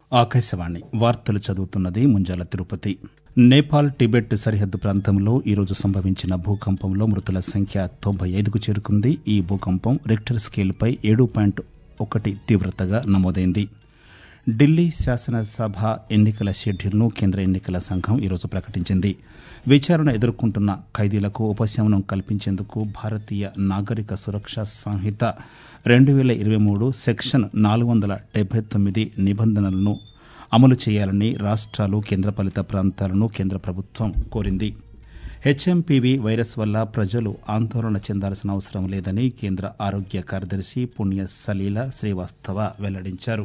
ఆకాశవాణి వార్తలు చదువుతున్నది ముంజాల తిరుపతి నేపాల్ టిబెట్ సరిహద్దు ప్రాంతంలో ఈరోజు సంభవించిన భూకంపంలో మృతుల సంఖ్య తొంభై ఐదుకు చేరుకుంది ఈ భూకంపం రిక్టర్ స్కేల్పై ఏడు పాయింట్ ఒకటి తీవ్రతగా నమోదైంది ఢిల్లీ శాసనసభ ఎన్నికల షెడ్యూల్ను కేంద్ర ఎన్నికల సంఘం ఈరోజు ప్రకటించింది విచారణ ఎదుర్కొంటున్న ఖైదీలకు ఉపశమనం కల్పించేందుకు భారతీయ నాగరిక సురక్ష సంహిత రెండు వేల ఇరవై మూడు సెక్షన్ నాలుగు వందల డెబ్బై తొమ్మిది నిబంధనలను అమలు చేయాలని రాష్ట్రాలు కేంద్రపాలిత ప్రాంతాలను కేంద్ర ప్రభుత్వం కోరింది హెచ్ఎంపీవీ వైరస్ వల్ల ప్రజలు ఆందోళన చెందాల్సిన అవసరం లేదని కేంద్ర ఆరోగ్య కార్యదర్శి పుణ్య సలీల శ్రీవాస్తవ వెల్లడించారు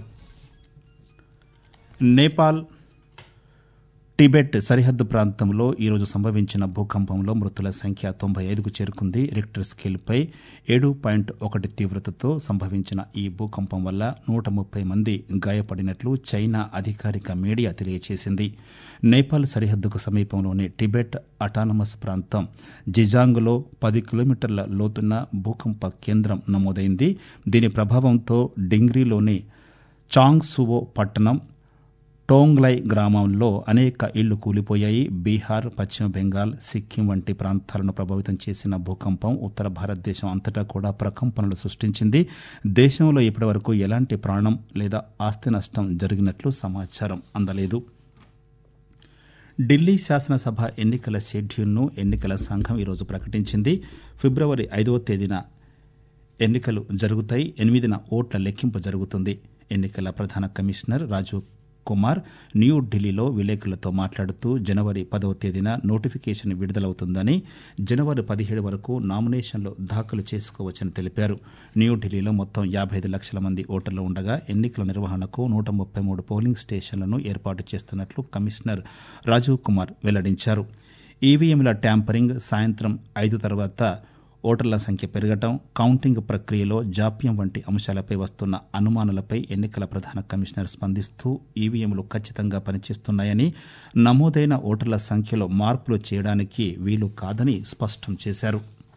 నేపాల్ టిబెట్ సరిహద్దు ప్రాంతంలో ఈరోజు సంభవించిన భూకంపంలో మృతుల సంఖ్య తొంభై ఐదుకు చేరుకుంది రిక్టర్ స్కేల్పై ఏడు పాయింట్ ఒకటి తీవ్రతతో సంభవించిన ఈ భూకంపం వల్ల నూట ముప్పై మంది గాయపడినట్లు చైనా అధికారిక మీడియా తెలియజేసింది నేపాల్ సరిహద్దుకు సమీపంలోని టిబెట్ అటానమస్ ప్రాంతం జిజాంగ్లో పది కిలోమీటర్ల లోతున్న భూకంప కేంద్రం నమోదైంది దీని ప్రభావంతో డింగ్రీలోని చాంగ్సువో పట్టణం టోంగ్లై గ్రామంలో అనేక ఇళ్లు కూలిపోయాయి బీహార్ పశ్చిమ బెంగాల్ సిక్కిం వంటి ప్రాంతాలను ప్రభావితం చేసిన భూకంపం ఉత్తర భారతదేశం అంతటా కూడా ప్రకంపనలు సృష్టించింది దేశంలో ఇప్పటివరకు ఎలాంటి ప్రాణం లేదా ఆస్తి నష్టం జరిగినట్లు సమాచారం అందలేదు ఢిల్లీ శాసనసభ ఎన్నికల షెడ్యూల్ను ఎన్నికల సంఘం ఈరోజు ప్రకటించింది ఫిబ్రవరి ఐదవ తేదీన ఎన్నికలు జరుగుతాయి ఎనిమిదిన ఓట్ల లెక్కింపు జరుగుతుంది ఎన్నికల ప్రధాన కమిషనర్ రాజీవ్ కుమార్ న్యూఢిల్లీలో విలేకరులతో మాట్లాడుతూ జనవరి పదవ తేదీన నోటిఫికేషన్ విడుదలవుతుందని జనవరి పదిహేడు వరకు నామినేషన్లు దాఖలు చేసుకోవచ్చని తెలిపారు న్యూఢిల్లీలో మొత్తం యాభై ఐదు లక్షల మంది ఓటర్లు ఉండగా ఎన్నికల నిర్వహణకు నూట ముప్పై మూడు పోలింగ్ స్టేషన్లను ఏర్పాటు చేస్తున్నట్లు కమిషనర్ రాజీవ్ కుమార్ వెల్లడించారు ఈవీఎంల ట్యాంపరింగ్ సాయంత్రం ఐదు తర్వాత ఓటర్ల సంఖ్య పెరగటం కౌంటింగ్ ప్రక్రియలో జాప్యం వంటి అంశాలపై వస్తున్న అనుమానాలపై ఎన్నికల ప్రధాన కమిషనర్ స్పందిస్తూ ఈవీఎంలు ఖచ్చితంగా పనిచేస్తున్నాయని నమోదైన ఓటర్ల సంఖ్యలో మార్పులు చేయడానికి వీలు కాదని స్పష్టం చేశారు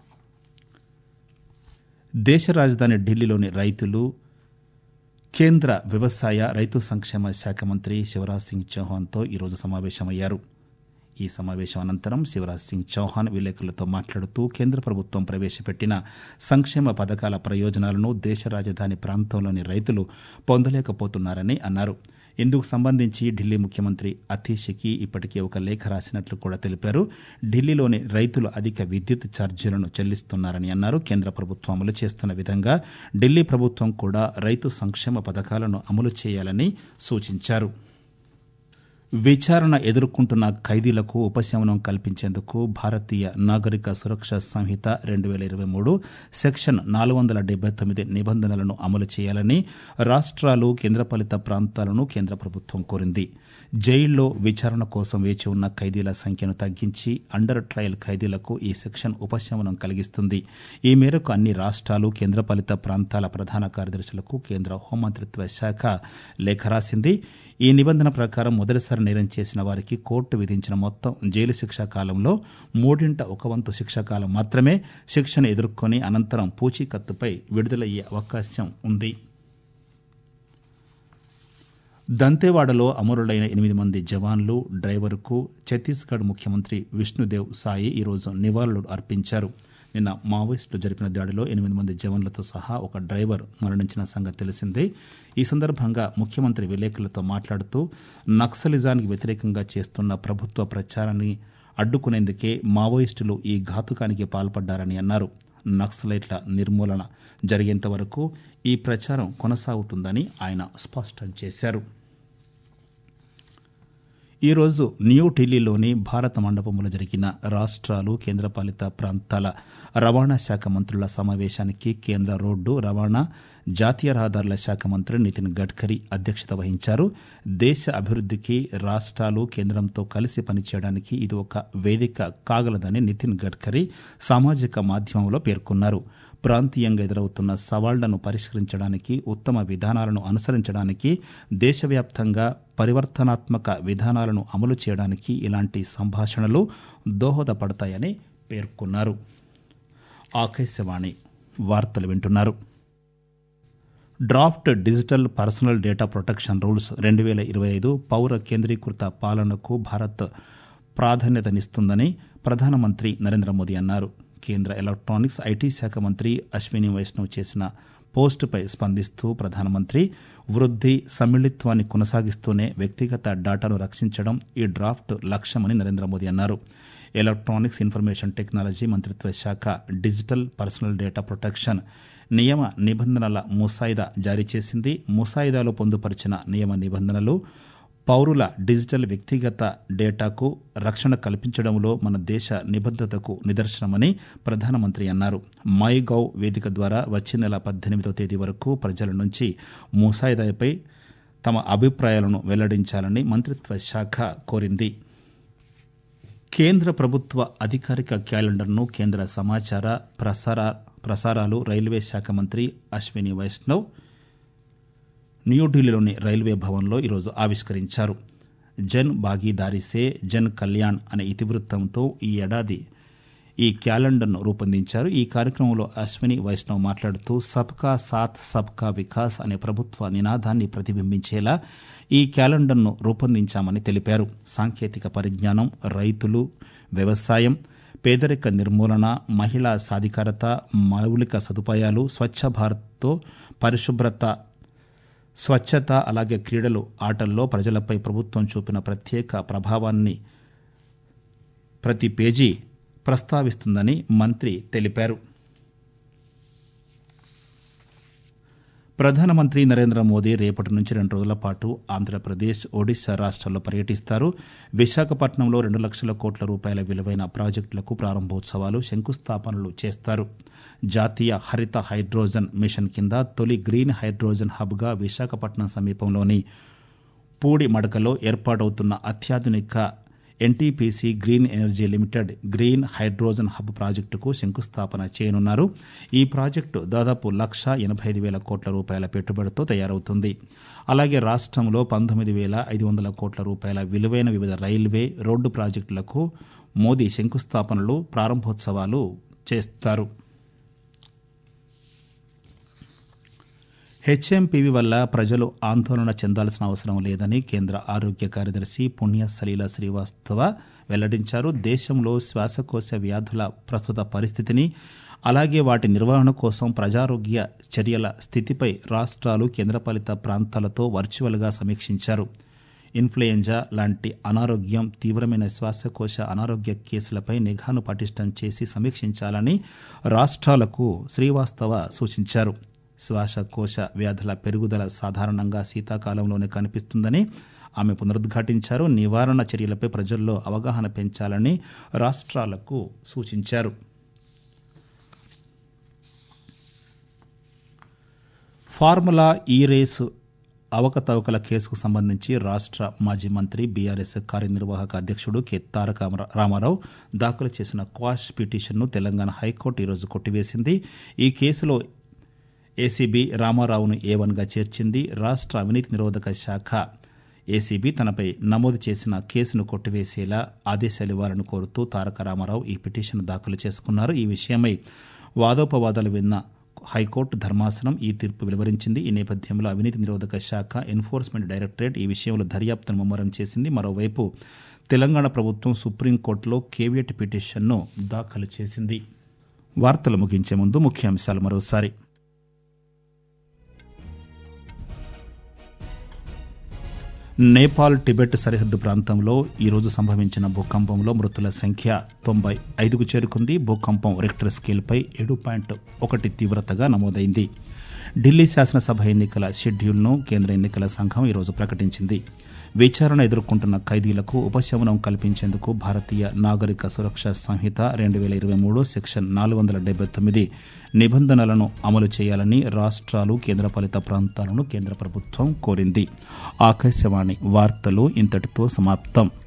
దేశ రాజధాని ఢిల్లీలోని రైతులు కేంద్ర వ్యవసాయ రైతు సంక్షేమ శాఖ మంత్రి శివరాజ్ సింగ్ చౌహాన్తో ఈరోజు సమావేశమయ్యారు ఈ సమావేశం అనంతరం శివరాజ్ సింగ్ చౌహాన్ విలేకరులతో మాట్లాడుతూ కేంద్ర ప్రభుత్వం ప్రవేశపెట్టిన సంక్షేమ పథకాల ప్రయోజనాలను దేశ రాజధాని ప్రాంతంలోని రైతులు పొందలేకపోతున్నారని అన్నారు ఇందుకు సంబంధించి ఢిల్లీ ముఖ్యమంత్రి అతీష్కి ఇప్పటికే ఒక లేఖ రాసినట్లు కూడా తెలిపారు ఢిల్లీలోని రైతులు అధిక విద్యుత్ ఛార్జీలను చెల్లిస్తున్నారని అన్నారు కేంద్ర ప్రభుత్వం అమలు చేస్తున్న విధంగా ఢిల్లీ ప్రభుత్వం కూడా రైతు సంక్షేమ పథకాలను అమలు చేయాలని సూచించారు విచారణ ఎదుర్కొంటున్న ఖైదీలకు ఉపశమనం కల్పించేందుకు భారతీయ నాగరిక సురక్ష సంహిత రెండు వేల ఇరవై మూడు సెక్షన్ నాలుగు వందల డెబ్బై తొమ్మిది నిబంధనలను అమలు చేయాలని రాష్ట్రాలు కేంద్రపాలిత ప్రాంతాలను కేంద్ర ప్రభుత్వం కోరింది జైల్లో విచారణ కోసం వేచి ఉన్న ఖైదీల సంఖ్యను తగ్గించి అండర్ ట్రయల్ ఖైదీలకు ఈ సెక్షన్ ఉపశమనం కలిగిస్తుంది ఈ మేరకు అన్ని రాష్ట్రాలు కేంద్రపాలిత ప్రాంతాల ప్రధాన కార్యదర్శులకు కేంద్ర హోంమంత్రిత్వ శాఖ లేఖ రాసింది ఈ నిబంధన ప్రకారం మొదటిసారి నేరం చేసిన వారికి కోర్టు విధించిన మొత్తం జైలు శిక్ష కాలంలో మూడింట ఒక వంతు శిక్ష కాలం మాత్రమే శిక్షను ఎదుర్కొని అనంతరం పూచీకత్తుపై విడుదలయ్యే అవకాశం ఉంది దంతేవాడలో అమరులైన ఎనిమిది మంది జవాన్లు డ్రైవర్కు ఛత్తీస్గఢ్ ముఖ్యమంత్రి విష్ణుదేవ్ సాయి ఈరోజు నివాళులు అర్పించారు నిన్న మావోయిస్టులు జరిపిన దాడిలో ఎనిమిది మంది జవాన్లతో సహా ఒక డ్రైవర్ మరణించిన సంగతి తెలిసిందే ఈ సందర్భంగా ముఖ్యమంత్రి విలేకరులతో మాట్లాడుతూ నక్సలిజానికి వ్యతిరేకంగా చేస్తున్న ప్రభుత్వ ప్రచారాన్ని అడ్డుకునేందుకే మావోయిస్టులు ఈ ఘాతుకానికి పాల్పడ్డారని అన్నారు నక్సలైట్ల నిర్మూలన జరిగేంత వరకు ఈ ప్రచారం కొనసాగుతుందని ఆయన స్పష్టం చేశారు ఈరోజు న్యూఢిల్లీలోని భారత మండపంలో జరిగిన రాష్ట్రాలు కేంద్రపాలిత ప్రాంతాల రవాణా శాఖ మంత్రుల సమావేశానికి కేంద్ర రోడ్డు రవాణా జాతీయ రహదారుల శాఖ మంత్రి నితిన్ గడ్కరీ అధ్యక్షత వహించారు దేశ అభివృద్ధికి రాష్ట్రాలు కేంద్రంతో కలిసి పనిచేయడానికి ఇది ఒక వేదిక కాగలదని నితిన్ గడ్కరీ సామాజిక మాధ్యమంలో పేర్కొన్నారు ప్రాంతీయంగా ఎదురవుతున్న సవాళ్లను పరిష్కరించడానికి ఉత్తమ విధానాలను అనుసరించడానికి దేశవ్యాప్తంగా పరివర్తనాత్మక విధానాలను అమలు చేయడానికి ఇలాంటి సంభాషణలు దోహదపడతాయని పేర్కొన్నారు ఆకాశవాణి వార్తలు వింటున్నారు draft digital personal data protection rules రెండు వేల ఇరవై ఐదు పౌర కేంద్రీకృత పాలనకు భారత్ ప్రాధాన్యతనిస్తుందని ప్రధానమంత్రి నరేంద్ర మోదీ అన్నారు కేంద్ర ఎలక్ట్రానిక్స్ ఐటీ శాఖ మంత్రి అశ్విని వైష్ణవ్ చేసిన పోస్టుపై స్పందిస్తూ ప్రధానమంత్రి వృద్ధి సమ్మిళిత్వాన్ని కొనసాగిస్తూనే వ్యక్తిగత డేటాను రక్షించడం ఈ డ్రాఫ్ట్ లక్ష్యమని నరేంద్ర మోదీ అన్నారు ఎలక్ట్రానిక్స్ ఇన్ఫర్మేషన్ టెక్నాలజీ మంత్రిత్వ శాఖ డిజిటల్ పర్సనల్ డేటా ప్రొటెక్షన్ నియమ నిబంధనల ముసాయిదా జారీ చేసింది ముసాయిదాలో పొందుపరిచిన నియమ నిబంధనలు పౌరుల డిజిటల్ వ్యక్తిగత డేటాకు రక్షణ కల్పించడంలో మన దేశ నిబద్ధతకు నిదర్శనమని ప్రధానమంత్రి అన్నారు మై గౌ వేదిక ద్వారా వచ్చే నెల పద్దెనిమిదవ తేదీ వరకు ప్రజల నుంచి ముసాయిదాపై తమ అభిప్రాయాలను వెల్లడించాలని మంత్రిత్వ శాఖ కోరింది కేంద్ర ప్రభుత్వ అధికారిక క్యాలెండర్ను కేంద్ర సమాచార ప్రసార ప్రసారాలు రైల్వే శాఖ మంత్రి అశ్విని వైష్ణవ్ న్యూఢిల్లీలోని రైల్వే భవన్లో ఈరోజు ఆవిష్కరించారు జన్ భాగీదారీసే జన్ కళ్యాణ్ అనే ఇతివృత్తంతో ఈ ఏడాది ఈ క్యాలెండర్ను రూపొందించారు ఈ కార్యక్రమంలో అశ్విని వైష్ణవ్ మాట్లాడుతూ సబ్కా సాత్ సబ్కా వికాస్ అనే ప్రభుత్వ నినాదాన్ని ప్రతిబింబించేలా ఈ క్యాలెండర్ను రూపొందించామని తెలిపారు సాంకేతిక పరిజ్ఞానం రైతులు వ్యవసాయం పేదరిక నిర్మూలన మహిళా సాధికారత మౌలిక సదుపాయాలు స్వచ్ఛ భారత్తో పరిశుభ్రత స్వచ్ఛత అలాగే క్రీడలు ఆటల్లో ప్రజలపై ప్రభుత్వం చూపిన ప్రత్యేక ప్రభావాన్ని ప్రతి పేజీ ప్రస్తావిస్తుందని మంత్రి తెలిపారు ప్రధానమంత్రి నరేంద్ర మోదీ రేపటి నుంచి రెండు రోజుల పాటు ఆంధ్రప్రదేశ్ ఒడిశా రాష్ట్రాల్లో పర్యటిస్తారు విశాఖపట్నంలో రెండు లక్షల కోట్ల రూపాయల విలువైన ప్రాజెక్టులకు ప్రారంభోత్సవాలు శంకుస్థాపనలు చేస్తారు జాతీయ హరిత హైడ్రోజన్ మిషన్ కింద తొలి గ్రీన్ హైడ్రోజన్ హబ్గా విశాఖపట్నం సమీపంలోని పూడి మడకలో ఏర్పాటవుతున్న అత్యాధునిక NTPC green energy limited green hydrogen hub ప్రాజెక్టుకు శంకుస్థాపన చేయనున్నారు ఈ ప్రాజెక్టు దాదాపు లక్ష ఎనభై ఐదు వేల కోట్ల రూపాయల పెట్టుబడితో తయారవుతుంది అలాగే రాష్ట్రంలో పంతొమ్మిది వేల ఐదు వందల కోట్ల రూపాయల విలువైన వివిధ రైల్వే రోడ్డు ప్రాజెక్టులకు మోదీ శంకుస్థాపనలు ప్రారంభోత్సవాలు చేస్తారు హెచ్ఎంపీవీ వల్ల ప్రజలు ఆందోళన చెందాల్సిన అవసరం లేదని కేంద్ర ఆరోగ్య కార్యదర్శి పుణ్య సలీల శ్రీవాస్తవ వెల్లడించారు దేశంలో శ్వాసకోశ వ్యాధుల ప్రస్తుత పరిస్థితిని అలాగే వాటి నిర్వహణ కోసం ప్రజారోగ్య చర్యల స్థితిపై రాష్ట్రాలు కేంద్రపాలిత ప్రాంతాలతో వర్చువల్గా సమీక్షించారు ఇన్ఫ్లుయెంజా లాంటి అనారోగ్యం తీవ్రమైన శ్వాసకోశ అనారోగ్య కేసులపై నిఘాను పటిష్టం చేసి సమీక్షించాలని రాష్ట్రాలకు శ్రీవాస్తవ సూచించారు శ్వాసకోశ వ్యాధుల పెరుగుదల సాధారణంగా శీతాకాలంలోనే కనిపిస్తుందని ఆమె పునరుద్ఘాటించారు నివారణ చర్యలపై ప్రజల్లో అవగాహన పెంచాలని రాష్ట్రాలకు సూచించారు ఫార్ములా ఈ రేసు అవకతవకల కేసుకు సంబంధించి రాష్ట్ర మాజీ మంత్రి బీఆర్ఎస్ కార్యనిర్వాహక అధ్యక్షుడు కె తారక రామారావు దాఖలు చేసిన క్వాష్ పిటిషన్ను తెలంగాణ హైకోర్టు ఈరోజు కొట్టివేసింది ఈ కేసులో ఏసీబీ రామారావును ఏ వన్గా చేర్చింది రాష్ట్ర అవినీతి నిరోధక శాఖ ఏసీబీ తనపై నమోదు చేసిన కేసును కొట్టివేసేలా ఆదేశాలు ఇవ్వాలని కోరుతూ తారక రామారావు ఈ పిటిషన్ దాఖలు చేసుకున్నారు ఈ విషయమై వాదోపవాదాలు విన్న హైకోర్టు ధర్మాసనం ఈ తీర్పు వెలువరించింది ఈ నేపథ్యంలో అవినీతి నిరోధక శాఖ ఎన్ఫోర్స్మెంట్ డైరెక్టరేట్ ఈ విషయంలో దర్యాప్తును ముమ్మరం చేసింది మరోవైపు తెలంగాణ ప్రభుత్వం సుప్రీంకోర్టులో కేవియట్ పిటిషన్ను దాఖలు చేసింది వార్తలు ముగించే ముందు ముఖ్యాంశాలు మరోసారి నేపాల్ టిబెట్ సరిహద్దు ప్రాంతంలో ఈరోజు సంభవించిన భూకంపంలో మృతుల సంఖ్య తొంభై ఐదుకు చేరుకుంది భూకంపం రిక్టర్ స్కేల్పై ఏడు పాయింట్ ఒకటి తీవ్రతగా నమోదైంది ఢిల్లీ శాసనసభ ఎన్నికల షెడ్యూల్ను కేంద్ర ఎన్నికల సంఘం ఈరోజు ప్రకటించింది విచారణ ఎదుర్కొంటున్న ఖైదీలకు ఉపశమనం కల్పించేందుకు భారతీయ నాగరిక సురక్ష సంహిత రెండు వేల ఇరవై మూడు సెక్షన్ నాలుగు వందల డెబ్బై తొమ్మిది నిబంధనలను అమలు చేయాలని రాష్ట్రాలు కేంద్రపాలిత ప్రాంతాలను కేంద్ర ప్రభుత్వం కోరింది ఆకాశవాణి వార్తలు ఇంతటితో సమాప్తం